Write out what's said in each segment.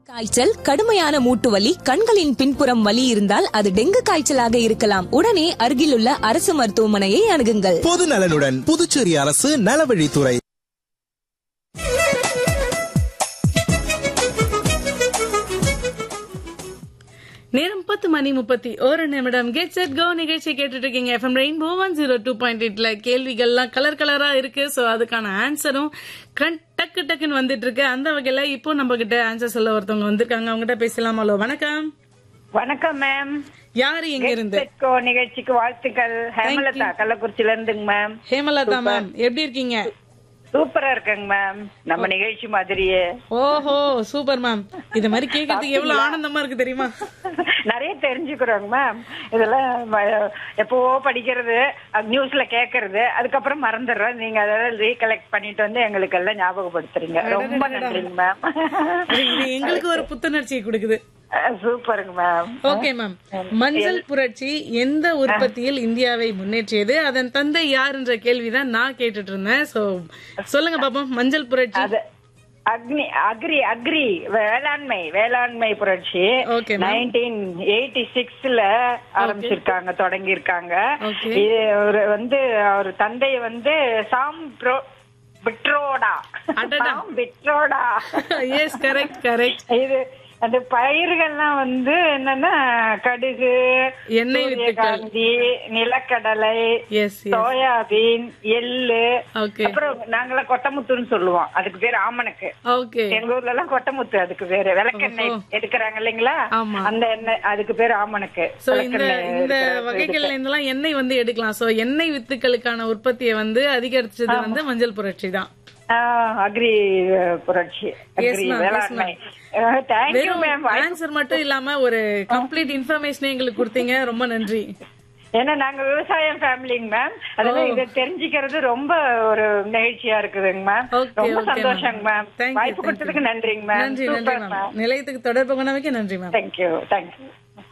காய்ச்சல் கடுமையான மூட்டு வலி கண்களின் பின்புறம் வலி இருந்தால் அது டெங்கு காய்ச்சலாக இருக்கலாம் உடனே அருகிலுள்ள அரசு மருத்துவமனையை அணுகுங்கள் பொது நலனுடன் புதுச்சேரி அரசு நலவழித்துறை நேரம் பத்து மணி முப்பத்தி ஒரு நிமிடம் கெட் செட் கோ நிகழ்ச்சி கேட்டுட்டு இருக்கீங்க FM Rainbow one zero two point எயிட்ல கேள்விகள்லாம் கலர் கலரா இருக்கு சோ அதுக்கான ஆன்சரும் கண் டக்கு டக்குன்னு வந்துட்டு இருக்கு அந்த வகையில இப்போ நம்ம கிட்ட ஆன்சர் சொல்ல ஒருத்தவங்க வந்திருக்காங்க அவங்க கிட்ட பேசலாம் ஹலோ வணக்கம் வணக்கம் மேம் யாரு எங்க இருந்து செட்கோ நிகழ்ச்சிக்கு வாழ்த்துக்கள் ஹேமலதா கள்ளக்குறிச்சில இருந்துங்க மேம் ஹேமலதா மேம் எப்படி இருக்கீங்க சூப்பரா இருக்குங்க மேம் நம்ம நிகழ்ச்சி மாதிரியே ஓஹோ சூப்பர் மேம் இது மாதிரி கேட்கறதுக்கு எவ்வளவு ஆனந்தமா இருக்கு தெரியுமா நிறைய தெரிஞ்சுக்கிறோங்க மேம் இதெல்லாம் ம- எப்பவோ படிக்கிறது நியூஸ்ல கேக்குறது அதுக்கப்புறம் மறந்துடுறோம் நீங்க அதெல்லாம் ரீகலெக்ட் பண்ணிட்டு வந்து எங்களுக்கு எல்லாம் ஞாபகப்படுத்துறீங்க ரொம்ப நன்றிங்க மேம் இது இது எங்களுக்கு ஒரு புத்துணர்ச்சியை கொடுக்குது சூப்பருங்க மேம் ஓகே மேம் மஞ்சள் புரட்சி எந்த உற்பத்தியில் இந்தியாவை முன்னேற்றியது அதன் தந்தை யார் என்ற கேள்விதான் நான் கேட்டுட்டு இருந்தேன் சோ சொல்லுங்க பாப்போம் மஞ்சள் புரட்சி அது அக்னி அக்ரி அக்ரி வேளாண்மை வேளாண்மை புரட்சி Okay, ma'am. நைன்டீன் எயிட்டி சிக்ஸ்ல ஆரம்பிச்சிருக்காங்க தொடங்கி இருக்காங்க Okay. இது ஒரு வந்து அவர் தந்தை வந்து சாம் ப்ரோ பிட்ரோடா அடடா. Sam Pitroda yes correct correct இது அந்த பயிர்கள்லாம் வந்து என்னன்னா கடுகு எண்ணெய் வித்துக்கள். சூரியகாந்தி நிலக்கடலை எஸ் எஸ் சோயாபீன் எள்ளு ஓகே அப்புறம் நாங்கெல்லாம் கொட்டமுத்துன்னு சொல்லுவோம் அதுக்கு பேர் ஆமணக்கு ஓகே எங்க ஊர்ல எல்லாம் கொட்டமுத்து அதுக்கு பேரு விளக்கெண்ணெய் ஓஹோ. எடுக்கிறாங்க இல்லைங்களா ஆமா. அந்த எண்ணெய் அதுக்கு பேர் ஆமணக்கு சோ இந்த விளக்கெண்ணெய் இந்த எடுக்கிற வகைகள்ல இருந்தெல்லாம் எண்ணெய் வந்து எடுக்கலாம் சோ எண்ணெய் வித்துக்களுக்கான உற்பத்தியை வந்து அதிகரிச்சது வந்து மஞ்சள் புரட்சி தான் அக்ரி புரட்சி Yes, அக்ரி ma'am, yes, வேளாண்மை தேங்க்யூ வெறும் மேம் ஆன்சர் மட்டும் இல்லாம ஒரு கம்ப்ளீட் இன்ஃபர்மேஷன் எங்களுக்கு கொடுத்தீங்க ரொம்ப நன்றி ஏன்னா நாங்க விவசாயம் ஃபேமிலிங்க மேம் அதனால ஓ. இதை தெரிஞ்சுக்கிறது ரொம்ப ஒரு நிகழ்ச்சியா இருக்குதுங்க மேம் ஓகே ரொம்ப ஓகே சந்தோஷங்க மேம் தேங்க்யூ வாய்ப்பு கொடுத்ததுக்கு நன்றிங்க மேம் நன்றி நன்றி சூப்பர் மேம் மேம் நிலையத்துக்கு தொடர்பு கொண்டமைக்கு நன்றி மேம் தேங்க்யூ தேங்க்யூ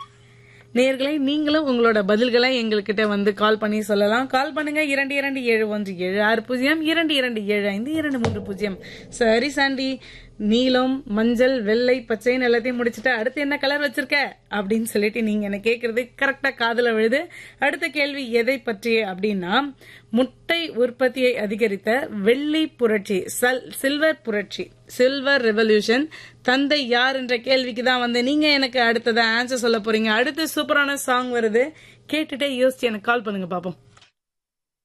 நேர்களை நீங்களும் உங்களோட பதில்களை எங்ககிட்ட வந்து கால் பண்ணி சொல்லலாம் கால் பண்ணுங்க இரண்டு இரண்டு ஏழு ஒன்று ஏழு ஆறு பூஜ்ஜியம் இரண்டு இரண்டு ஏழு ஐந்து இரண்டு மூன்று பூஜ்ஜியம் சரி சாண்டி நீலம் மஞ்சள் வெள்ளை பச்சைன்னு எல்லாத்தையும் முடிச்சுட்டு அடுத்து என்ன கலர் வச்சிருக்க அப்படின்னு சொல்லிட்டு நீங்க என்ன கேக்குறது கரெக்டா காதுல விழுது அடுத்த கேள்வி எதை பற்றி அப்படின்னா முட்டை உற்பத்தியை அதிகரித்த வெள்ளி புரட்சி சல் சில்வர் புரட்சி சில்வர் ரெவல்யூஷன் தந்தை யார் என்ற கேள்விக்கு தான் வந்து நீங்க எனக்கு அடுத்ததை ஆன்சர் சொல்ல போறீங்க அடுத்து சூப்பரான சாங் வருது கேட்டுட்டே யோசிச்சு எனக்கு கால் பண்ணுங்க பாப்போம்